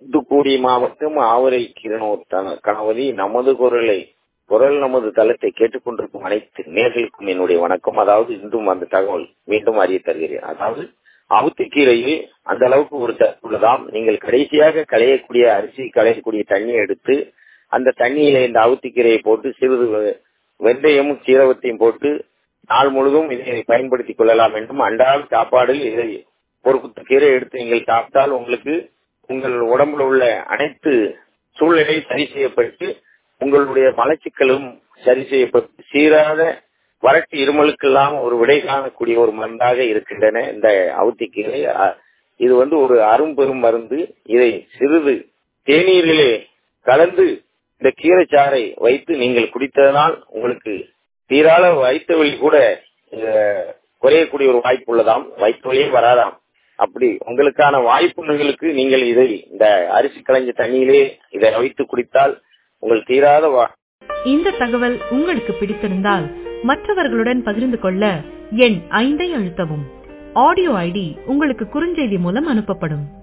தூத்துக்குடி மாவட்டம் ஆவரை கிரணூர் த- கணபதி நமது குரலை குரல் நமது தளத்தை கேட்டுக்கொண்டிருக்கும் அனைத்து நேர்களுக்கும் என்னுடைய வணக்கம் அதாவது இன்றும் அந்த தகவல் மீண்டும் அறிய தருகிறேன் அதாவது அவுத்திக்கீரையில் அந்த அளவுக்கு ஒரு சத்து உள்ளதாம் நீங்கள் கடைசியாக களையக்கூடிய அரிசி களையக்கூடிய தண்ணியை எடுத்து அந்த தண்ணியில இந்த அவுத்திக்கீரையை போட்டு சிறிது வெ- வெந்தயமும் சீரகத்தையும் போட்டு நாள் முழுதும் இதை பயன்படுத்திக் கொள்ளலாம் என்றும் அன்றாட சாப்பாடில் இதை ஒரு குத்து கீரை எடுத்து நீங்கள் சாப்பிட்டால் உங்களுக்கு உங்கள் உடம்புல உள்ள அனைத்து சூழ்நிலை சரி செய்யப்பட்டு உங்களுடைய மலச்சிக்கலும் சரி செய்யப்பட்டு சீராத வறட்டு இருமலுக்கெல்லாம் ஒரு விடை காணக்கூடிய ஒரு மருந்தாக இருக்கின்றன இந்த அவுத்திக்கீரை அ- இது வந்து ஒரு அரும்பெரும் மருந்து இதை சிறிது தேநீரிலே கலந்து இந்த கீரைச்சாறை வைத்து நீங்கள் குடித்ததனால் உங்களுக்கு தீராள வயிற்று வலி கூட அஹ், குறையக்கூடிய ஒரு வாய்ப்பு உள்ளதாம் வயிற்று வலியே வராதாம் அப்படி உங்களுக்கான வாய்ப்புகளுக்கு நீங்கள் இதை இந்த அரிசி களைஞ்ச தண்ணியிலே இதை வைத்து குடித்தால் உங்கள் தீராத வா- இந்த தகவல் உங்களுக்கு பிடித்திருந்தால் மற்றவர்களுடன் பகிர்ந்து கொள்ள எண் ஐந்தை அழுத்தவும் ஆடியோ ஐடி உங்களுக்கு குறுஞ்செய்தி மூலம் அனுப்பப்படும்